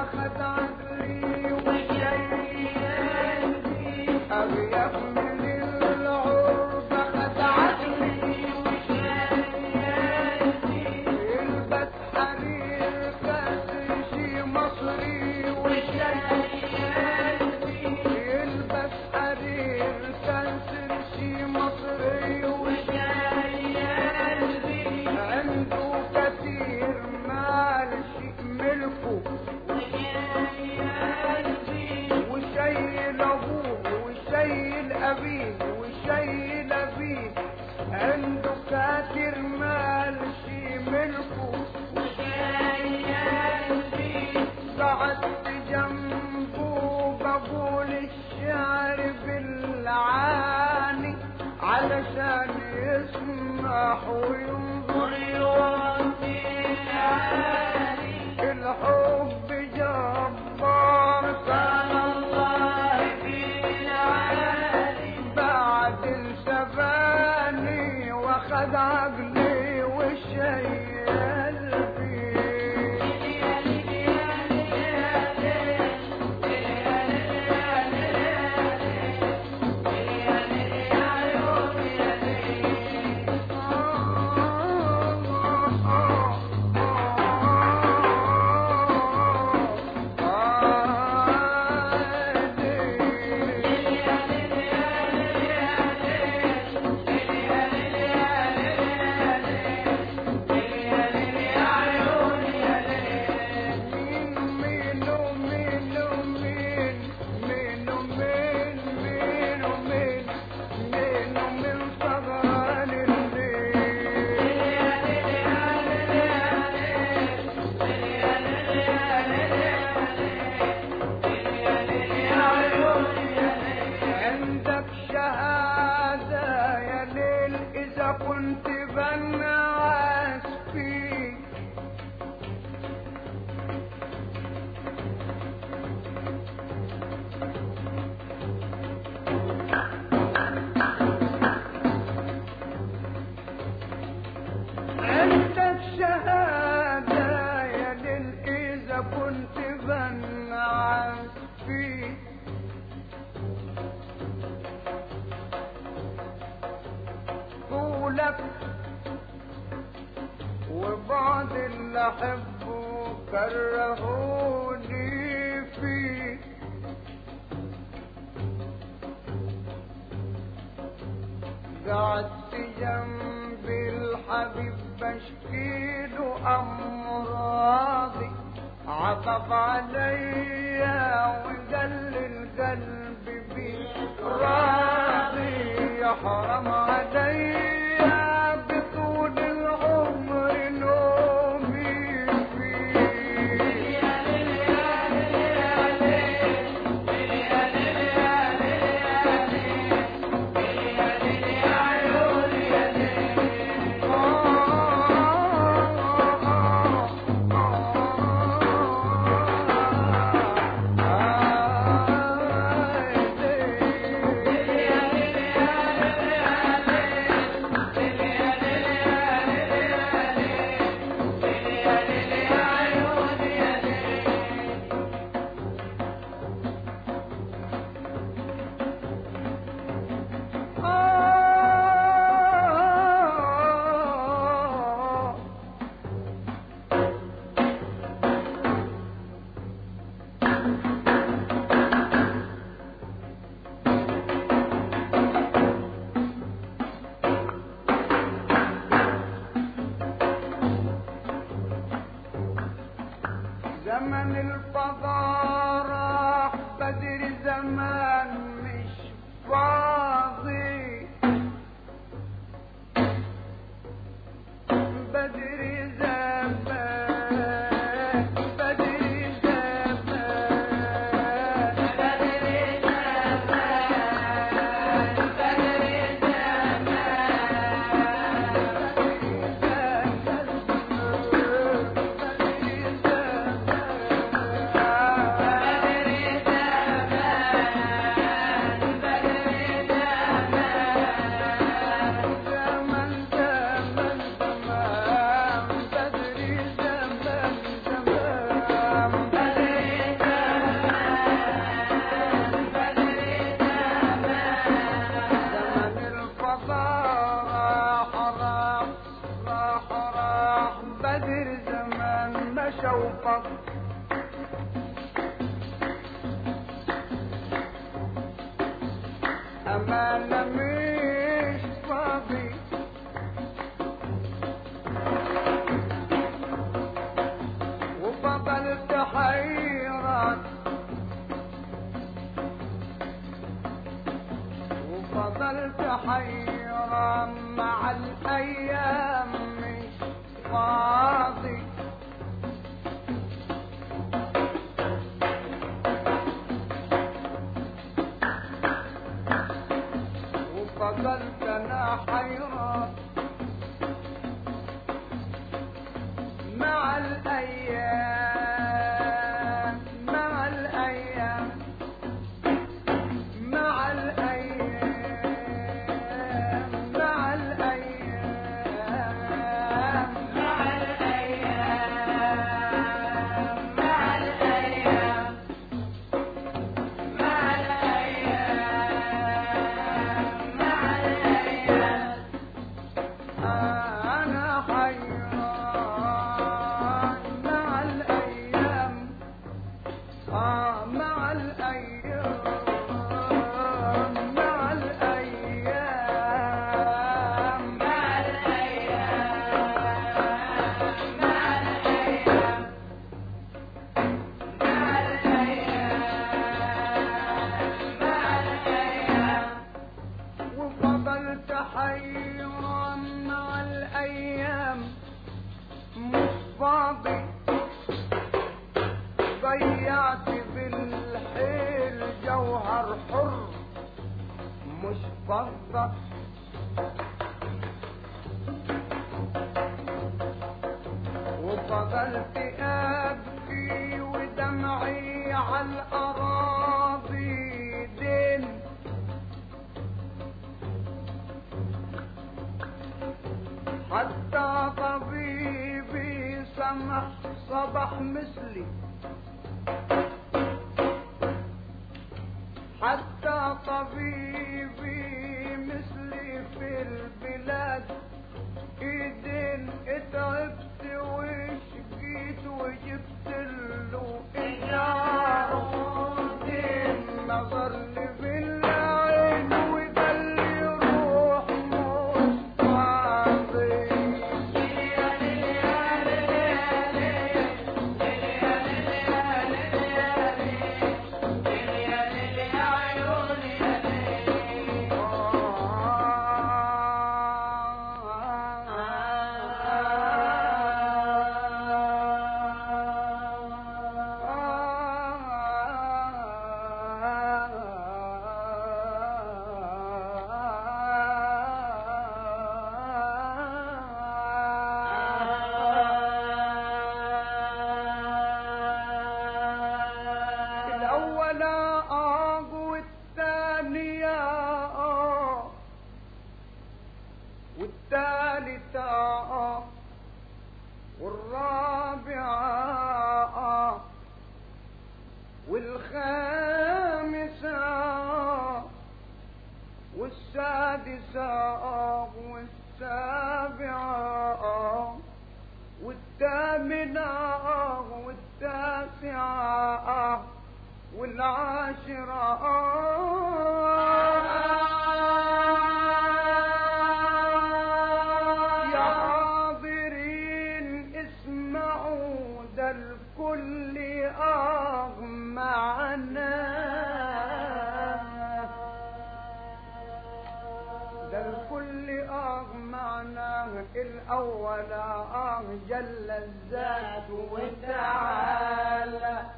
خد عقلي أغيب من العرب خد عقلي يلبس حرير كاسر شي مصري يلبس حرير كاسر شي مصري عنده كثير مال شيء ملكه وشيل ابوه وشيل ابيه وشيل ابيه عنده كثير مال شيء ملكه قعدت جنبه بقول الشعر بالعاني علشان يسمح وينظر الحب جبار كان الله بعد الشفاني واخد عقلي والشي قلبي عندك شهادة يا ليل إذا كنت بنعس فيك عندك شهادة يا ليل إذا كنت بنعس فيك طولك وبعض اللي احبه كرهوني فيك قعدت جنب الحبيب بشكيله امراضي عطف عليا وقل القلب بيه راضي يحرم عليا بطول العمر نومي فيه زمن الفضاء راح بدري زمان مش فاضي بدري زمان بدري زمان بدري زمان بدري زمان أمانة مش فاضي وفضلت حيران وفضلت حيران مع الأيام مش فاضي وفضلت انا حيران مع الايام مع الايام مع الايام مع الايام مع الايام مع الايام مع الايام مع الايام انا حيران مع الايام آه مع الأيام مع الأيام مع الأيام مع الأيام مع الأيام مع الأيام وفضلت حيران مع الأيام مش فاضي ضيعت بالحيل جوهر حر مش فضة وفضلت أبكي ودمعي على الأراضي دين حتى طبيبي سمح صبح مثلي حتى طبيبي مثلي في البلاد ايدين اتعبت وشقيت وجبت له ايجار دين نظر لي بالعين وقال لي روح مش فاضي الأول آه والثانية آه والثالثة آه والرابعة آه والخامسة آه والسادسة آه والسابعة آه والثامنة آه والتاسعة آه والعاشرة آه يا حاضرين اسمعوا ده الكل آه معنا ده الكل آه معناه الأول آه جل الذات وتعالى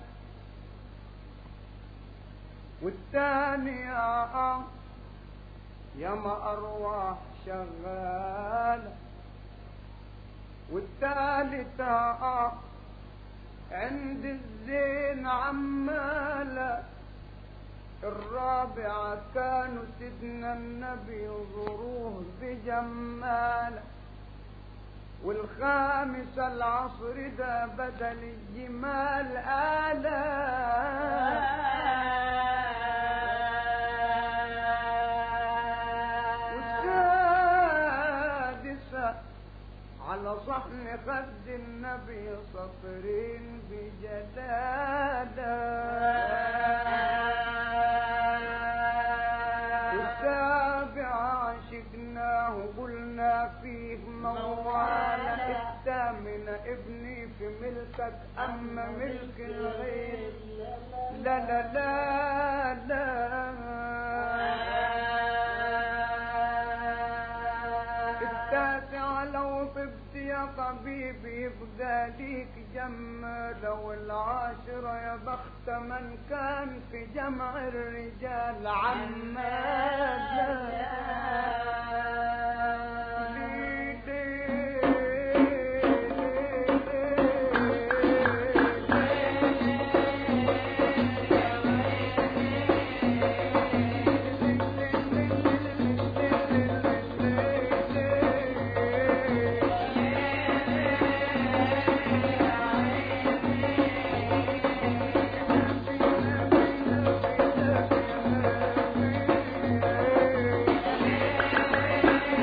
والثانية آه ياما أرواح شغالة والثالثة آه عند الزين عمالة الرابعة كانوا سيدنا النبي يزوروه بجمالة والخامسة العصر ده بدل الجمال آلاف والسادسة على صحن خد النبي سطرين بجلالة السابع عشقناه قلنا فيه موالة الثامن ابني في ملكك أما ملك الغير لا لا لا لا التاسع لو طبت يا طبيبي يبقى ليك جمال والعاشرة يا بخت من كان في جمع الرجال عمال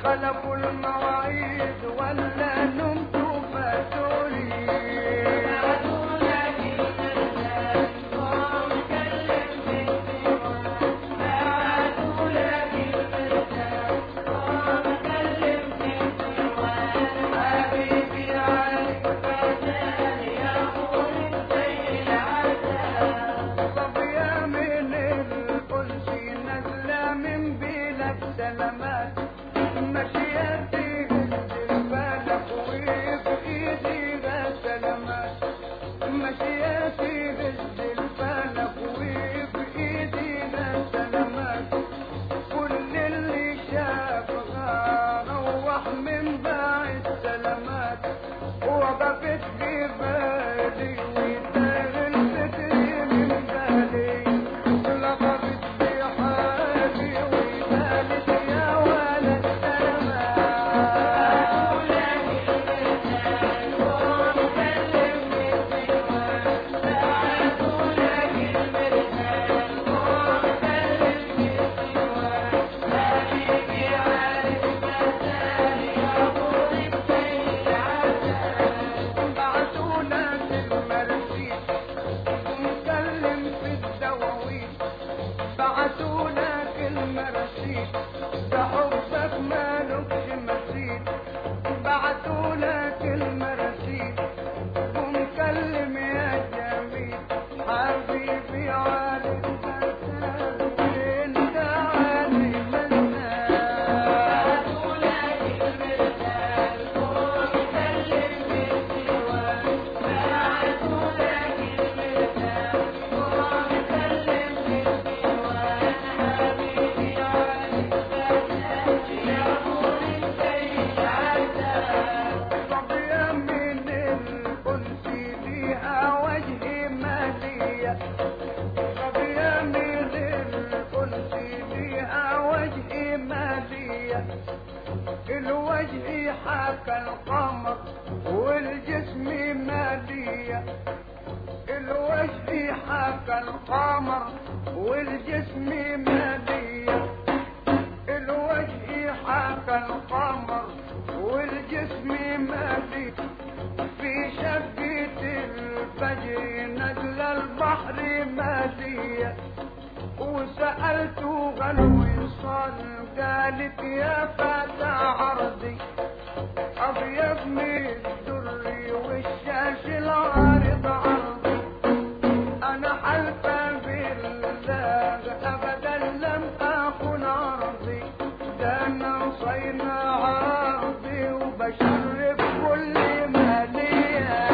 خلقوا المواعيد ولا نمت فاتوني حبيبي علي صبية من القدس نازلة من بلاد سلامات مشيتي الفلك وبإيدي سلامات مشيتي الفلك وبإيدي سلامات كل اللي شافها روح من بعد سلامات وقفت في بالي وتاه الفكر من بالي لقبت في حالي وقالت يا ولد بعتونا المرسيد ومكلم في الدواوين بعتونا المرسيد ده حبك مالكش مثيل بعتونا المرسيد ومكلم يا جميل حبيبي علي المساء انت علي المساء صبية من الأنس ليها وجه مالية صبية من الأنس ليها وجه مالية الوجه حاكى القمر والجسم مالية الوجه حاكى القمر والجسم مالية الوجه حاكى القمر والجسم مالي في شقة الفجر نزل البحر مالية وسألته غنوي صال قالت يا فتى عرضي أبيض من الدري والشاش العارض عرضي أنا حلفة بالله أبدا لم أكن عرضي ده أنا صينا عرضي وبشرب كل مالية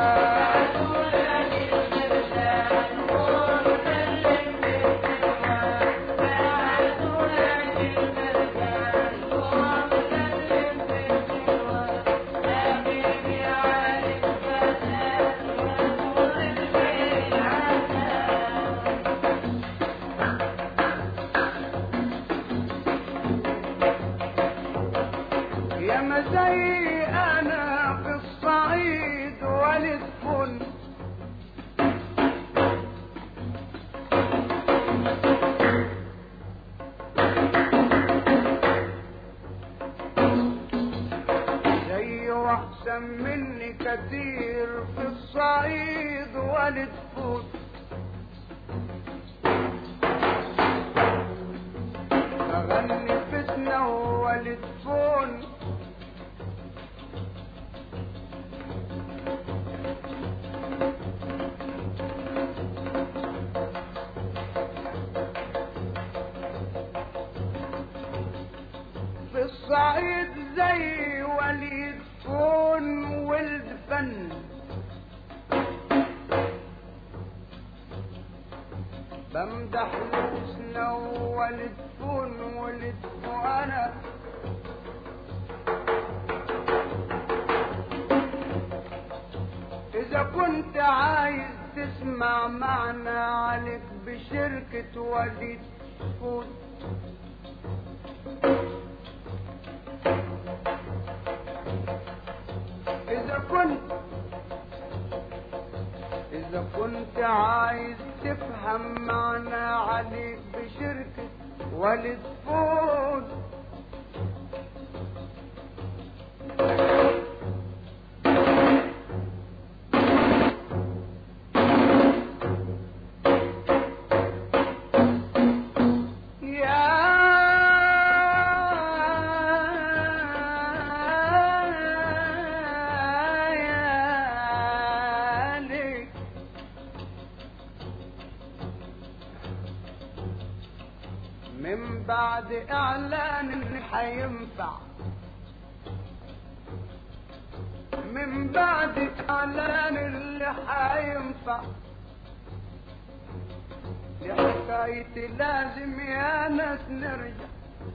يا مزي انا في الصعيد ولد فن زي واحسن مني كتير في الصعيد ولد فن اغني فتنه ولد فن في الصعيد زي وليد فون ولد فن بمدح حسنه ولد فون ولد وانا إذا كنت عايز تسمع معنى عليك بشركة وليد فون إذا كنت إذا كنت عايز تفهم معنى عليك بشركة والد فود بعد اعلان اللي حينفع من بعد اعلان اللي حينفع لحكايتي لازم يا ناس نرجع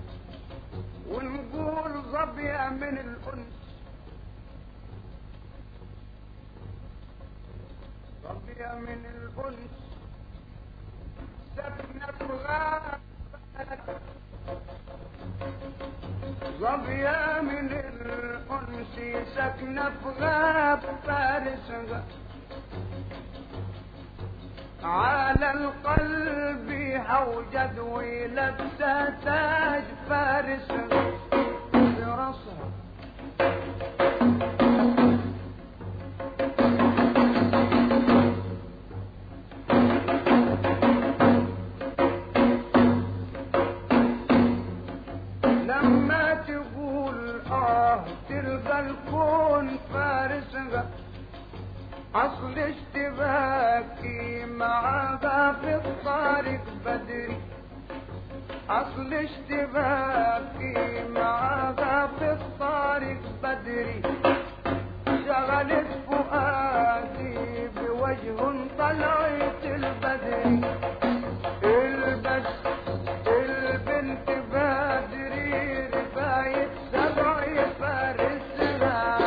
ونقول ظبية من الأنس ظبية من الأنس سكنة بغاب ظبية من الأنس سكنة بغاب فارس على القلب هوجد ولبسة تاج فارس براسها لما تقول اه تلقى الكون فارسها اصل اشتباكي معها في الطريق بدري اصل اشتباكي معها في الطريق بدري شغلت فؤادي بوجه طلعت البدري البس البنت بدري رفاية سبع فارسها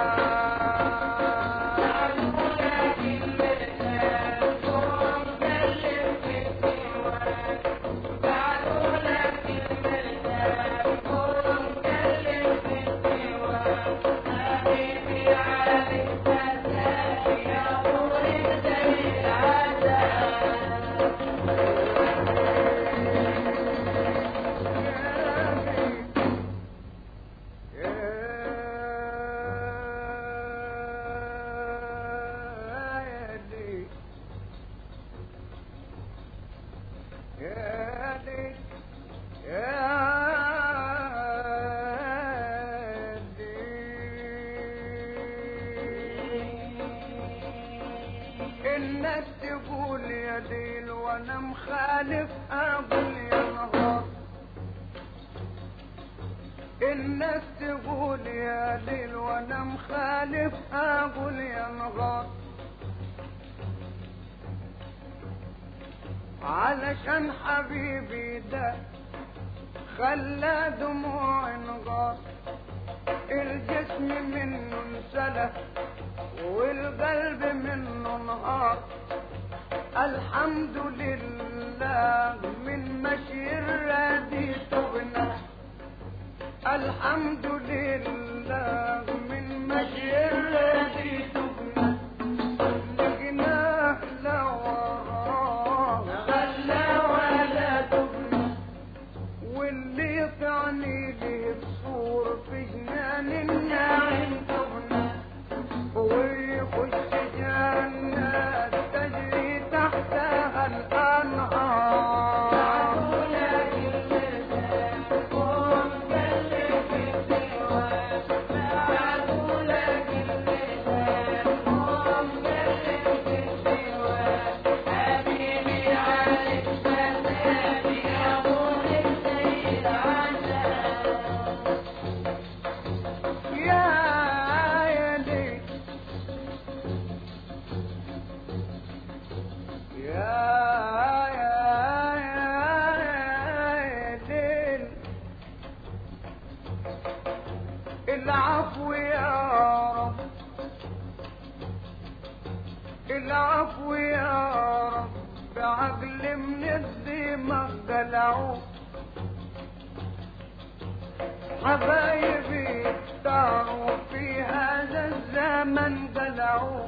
الناس تقول يا ليل وانا مخالف اقول يا نهار الناس تقول يا ليل وانا مخالف اقول يا نهار علشان حبيبي ده خلى دموع انغار الجسم منه انسلخ والقلب منه انهار الحمد لله من مشي الردي تغنى الحمد لله من مشي الردي تغنى لقناه لا وراه خلى ولا تغنى واللي يطعني له بصور في جنان الناعم تغنى ويخش جنات تجري تحتها الأنهار يا يدي يا يا يا دين العفو يا رب العفو يا رب بعقل من الدماغ قلعوه حبايبي اختاروا في هذا الزمن قلعوا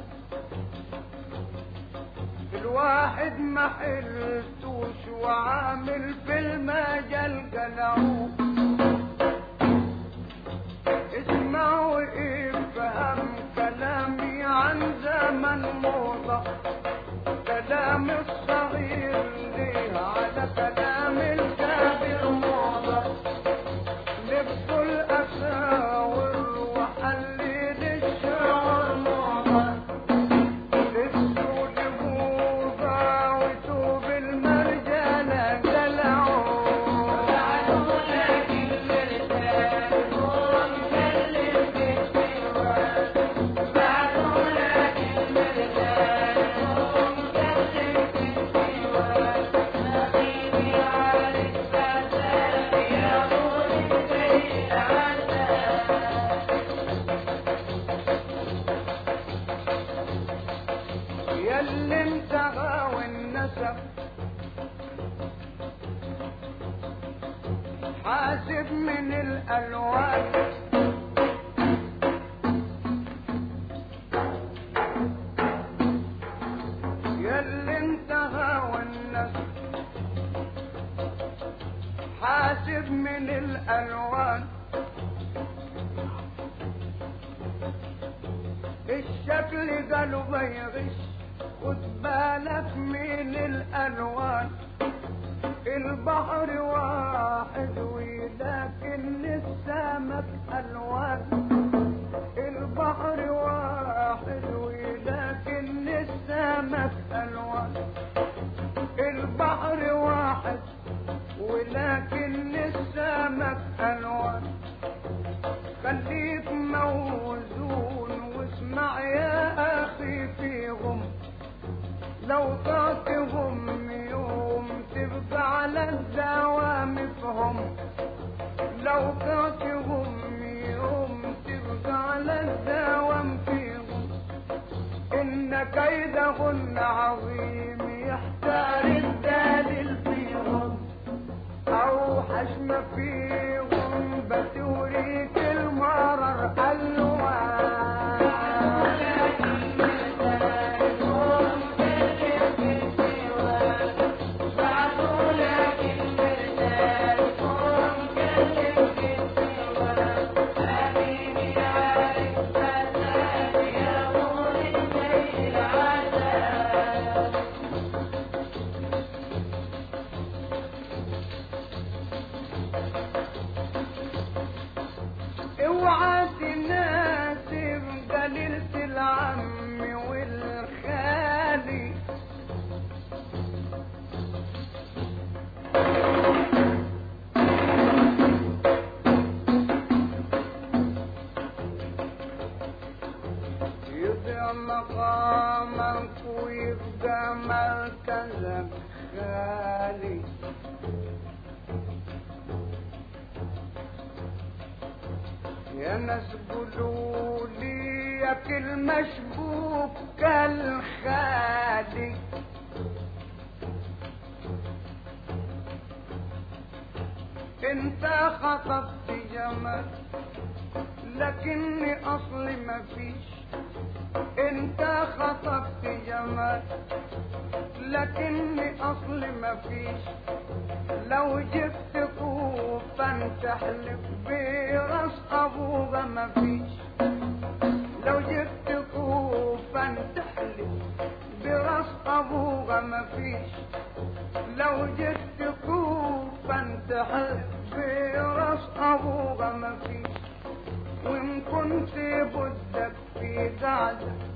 الواحد ما حلتوش وعامل في المجال قلعوا اسمع وافهم كلامي عن زمن موضة كلام الصغير ليه على كلام الكبير موضة لبس الأساور وحلل الشعر موضة لبسوا لبوبة وتوب المرجلة قلعوا الألوان ياللي انتهى والنسل حاسب من الألوان الشكل قالوا بيغش خد بالك من الألوان البحر واحد ولكن السمك ألوان البحر واحد ولكن السمك ألوان البحر واحد ولكن السمك ألوان خليك موزون واسمع يا أخي فيهم لو تعطيهم يوم تبقى على الدوام فهم لو تعطيهم يوم تبقى على الدوام فيهم إن كيدهن عظيم يحتار الدليل فيهم أوحش ما فيهم بتوريك المرر اوعى تناسب قليلة العم والخالي يضيع مقامك ويبقى مركزك غالي يا ناس قولوا لي يا كل مشبوك كالخالي انت خطبت جمال لكني اصلي ما فيش انت خطبت جمال لكني اصلي ما فيش لو جبت طوفا تحلف براس ابوها ما فيش لو جبت طوفا تحلف براس ابوها ما فيش لو جبت طوفا تحلف براس ابوها ما فيش وان كنت بدك في قعده